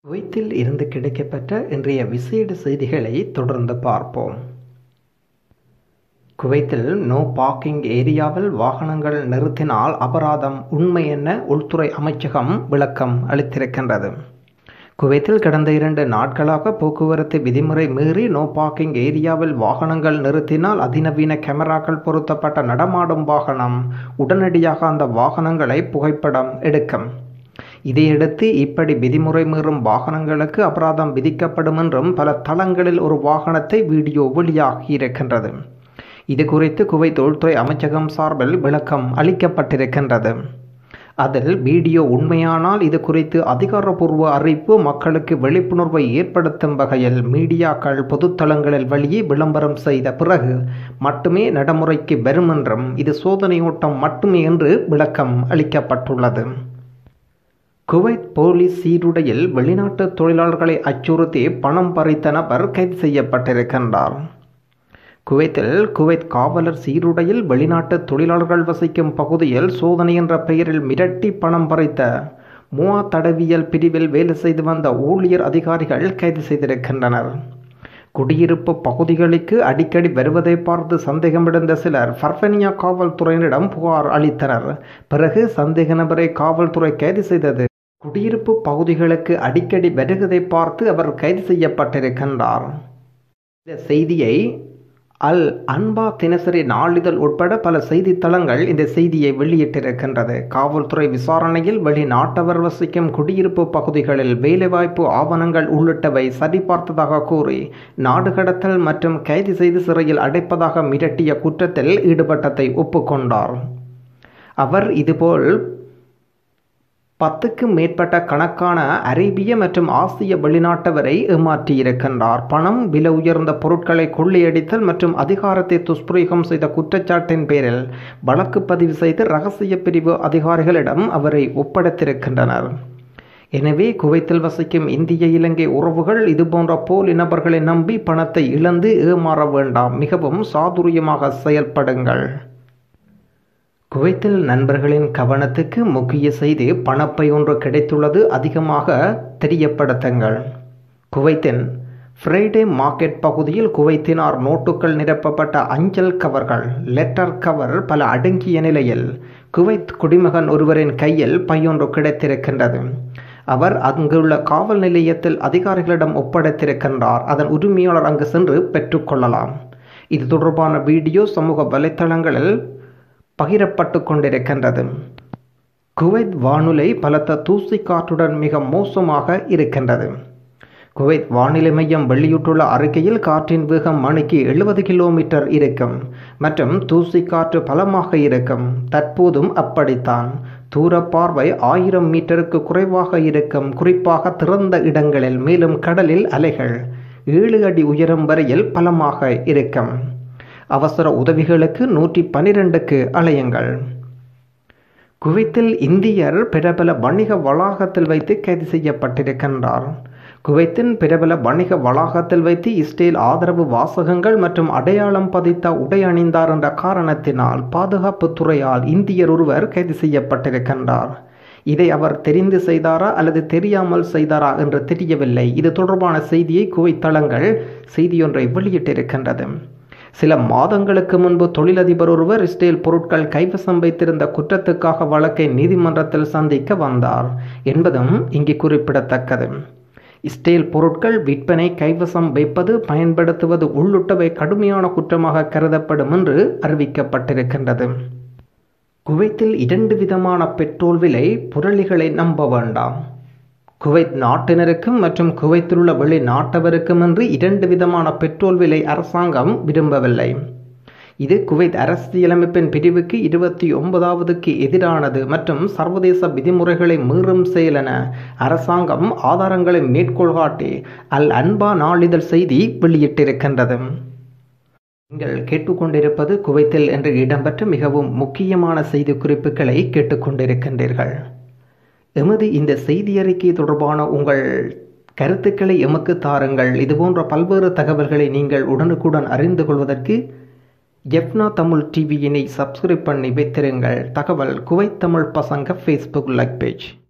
குவைத்தில் இருந்து கிடைக்கப்பெற்ற இன்றைய விசேட செய்திகளை தொடர்ந்து பார்ப்போம் குவைத்தில் நோ பார்க்கிங் ஏரியாவில் வாகனங்கள் நிறுத்தினால் அபராதம் உண்மை என உள்துறை அமைச்சகம் விளக்கம் அளித்திருக்கின்றது குவைத்தில் கடந்த இரண்டு நாட்களாக போக்குவரத்து விதிமுறை மீறி நோ பார்க்கிங் ஏரியாவில் வாகனங்கள் நிறுத்தினால் அதிநவீன கேமராக்கள் பொருத்தப்பட்ட நடமாடும் வாகனம் உடனடியாக அந்த வாகனங்களை புகைப்படம் எடுக்கும் இதையடுத்து இப்படி விதிமுறை மீறும் வாகனங்களுக்கு அபராதம் விதிக்கப்படும் என்றும் பல தளங்களில் ஒரு வாகனத்தை வீடியோ வெளியாகி இருக்கின்றது இது குறித்து குவைத் உள்துறை அமைச்சகம் சார்பில் விளக்கம் அளிக்கப்பட்டிருக்கின்றது அதில் வீடியோ உண்மையானால் இது குறித்து அதிகாரப்பூர்வ அறிவிப்பு மக்களுக்கு விழிப்புணர்வை ஏற்படுத்தும் வகையில் மீடியாக்கள் பொதுத்தளங்களில் வழியே விளம்பரம் செய்த பிறகு மட்டுமே நடைமுறைக்கு வரும் என்றும் இது சோதனையோட்டம் மட்டுமே என்று விளக்கம் அளிக்கப்பட்டுள்ளது குவைத் போலீஸ் சீருடையில் வெளிநாட்டு தொழிலாளர்களை அச்சுறுத்தி பணம் பறித்த நபர் கைது செய்யப்பட்டிருக்கின்றார் குவைத்தில் குவைத் காவலர் சீருடையில் வெளிநாட்டு தொழிலாளர்கள் வசிக்கும் பகுதியில் சோதனை என்ற பெயரில் மிரட்டி பணம் பறித்த மூவா தடவியல் பிரிவில் வேலை செய்து வந்த ஊழியர் அதிகாரிகள் கைது செய்திருக்கின்றனர் குடியிருப்பு பகுதிகளுக்கு அடிக்கடி வருவதை பார்த்து சந்தேகமடைந்த சிலர் ஃபர்பனியா காவல்துறையினரிடம் புகார் அளித்தனர் பிறகு சந்தேக நபரை காவல்துறை கைது செய்தது குடியிருப்பு பகுதிகளுக்கு அடிக்கடி வருவதை பார்த்து அவர் கைது செய்யப்பட்டிருக்கின்றார் இந்த செய்தியை அல் அன்பா தினசரி நாளிதழ் உட்பட பல செய்தித்தளங்கள் இந்த செய்தியை வெளியிட்டிருக்கின்றது காவல்துறை விசாரணையில் வெளிநாட்டவர் வசிக்கும் குடியிருப்பு பகுதிகளில் வேலைவாய்ப்பு ஆவணங்கள் உள்ளிட்டவை சரிபார்த்ததாக கூறி நாடு கடத்தல் மற்றும் கைது செய்து சிறையில் அடைப்பதாக மிரட்டிய குற்றத்தில் ஈடுபட்டதை ஒப்புக்கொண்டார் அவர் இதுபோல் பத்துக்கும் மேற்பட்ட கணக்கான அரேபிய மற்றும் ஆசிய வெளிநாட்டவரை ஏமாற்றியிருக்கின்றார் பணம் விலை உயர்ந்த பொருட்களை கொள்ளையடித்தல் மற்றும் அதிகாரத்தை துஷ்பிரயோகம் செய்த குற்றச்சாட்டின் பேரில் வழக்கு பதிவு செய்து ரகசிய பிரிவு அதிகாரிகளிடம் அவரை ஒப்படைத்திருக்கின்றனர் எனவே குவைத்தில் வசிக்கும் இந்திய இலங்கை உறவுகள் இதுபோன்ற போலி நபர்களை நம்பி பணத்தை இழந்து ஏமாற வேண்டாம் மிகவும் சாதுரியமாக செயல்படுங்கள் குவைத்தில் நண்பர்களின் கவனத்துக்கு முக்கிய செய்தி பணப்பை ஒன்று கிடைத்துள்ளது அதிகமாக தெரியப்படுத்துங்கள் குவைத்தின் ஃப்ரைடே மார்க்கெட் பகுதியில் குவைத்தினார் நோட்டுகள் நிரப்பப்பட்ட அஞ்சல் கவர்கள் லெட்டர் கவர் பல அடங்கிய நிலையில் குவைத் குடிமகன் ஒருவரின் கையில் பையொன்று கிடைத்திருக்கின்றது அவர் அங்குள்ள காவல் நிலையத்தில் அதிகாரிகளிடம் ஒப்படைத்திருக்கின்றார் அதன் உரிமையாளர் அங்கு சென்று பெற்றுக்கொள்ளலாம் இது தொடர்பான வீடியோ சமூக வலைத்தளங்களில் பகிரப்பட்டு கொண்டிருக்கின்றது குவைத் வானுலை பலத்த தூசி காற்றுடன் மிக மோசமாக இருக்கின்றது குவைத் வானிலை மையம் வெளியிட்டுள்ள அறிக்கையில் காற்றின் வேகம் மணிக்கு எழுபது கிலோமீட்டர் இருக்கும் மற்றும் தூசி காற்று பலமாக இருக்கும் தற்போதும் அப்படித்தான் தூர பார்வை ஆயிரம் மீட்டருக்கு குறைவாக இருக்கும் குறிப்பாக திறந்த இடங்களில் மேலும் கடலில் அலைகள் ஏழு அடி உயரம் வரையில் பலமாக இருக்கும் அவசர உதவிகளுக்கு நூற்றி பனிரெண்டுக்கு அலையுங்கள் குவைத்தில் இந்தியர் பிரபல வணிக வளாகத்தில் வைத்து கைது செய்யப்பட்டிருக்கின்றார் குவைத்தின் பிரபல வணிக வளாகத்தில் வைத்து இஸ்ரேல் ஆதரவு வாசகங்கள் மற்றும் அடையாளம் பதித்த உடை அணிந்தார் என்ற காரணத்தினால் பாதுகாப்பு துறையால் இந்தியர் ஒருவர் கைது செய்யப்பட்டிருக்கின்றார் இதை அவர் தெரிந்து செய்தாரா அல்லது தெரியாமல் செய்தாரா என்று தெரியவில்லை இது தொடர்பான செய்தியை குவைத் தளங்கள் செய்தியொன்றை வெளியிட்டிருக்கின்றது சில மாதங்களுக்கு முன்பு தொழிலதிபர் ஒருவர் இஸ்ரேல் பொருட்கள் கைவசம் வைத்திருந்த குற்றத்துக்காக வழக்கை நீதிமன்றத்தில் சந்திக்க வந்தார் என்பதும் இங்கு குறிப்பிடத்தக்கது இஸ்ரேல் பொருட்கள் விற்பனை கைவசம் வைப்பது பயன்படுத்துவது உள்ளிட்டவை கடுமையான குற்றமாக கருதப்படும் என்று அறிவிக்கப்பட்டிருக்கின்றது குவைத்தில் இரண்டு விதமான பெட்ரோல் விலை புரளிகளை நம்ப வேண்டாம் குவைத் நாட்டினருக்கும் மற்றும் குவைத்தில் உள்ள வெளிநாட்டவருக்கும் என்று இரண்டு விதமான பெட்ரோல் விலை அரசாங்கம் விரும்பவில்லை இது குவைத் அரசியலமைப்பின் பிரிவுக்கு இருபத்தி ஒன்பதாவதுக்கு எதிரானது மற்றும் சர்வதேச விதிமுறைகளை மீறும் செயல் என அரசாங்கம் ஆதாரங்களை மேற்கோள் காட்டி அல் அன்பா நாளிதழ் செய்தி வெளியிட்டிருக்கின்றது நீங்கள் கேட்டுக்கொண்டிருப்பது குவைத்தில் என்று இடம்பெற்ற மிகவும் முக்கியமான செய்தி குறிப்புகளை கேட்டுக்கொண்டிருக்கின்றீர்கள் எமது இந்த செய்தி அறிக்கை தொடர்பான உங்கள் கருத்துக்களை எமக்கு தாருங்கள் இதுபோன்ற பல்வேறு தகவல்களை நீங்கள் உடனுக்குடன் அறிந்து கொள்வதற்கு எஃப்னா தமிழ் டிவியினை சப்ஸ்கிரைப் பண்ணி வைத்திருங்கள் தகவல் குவைத் தமிழ் பசங்க ஃபேஸ்புக் லைக் பேஜ்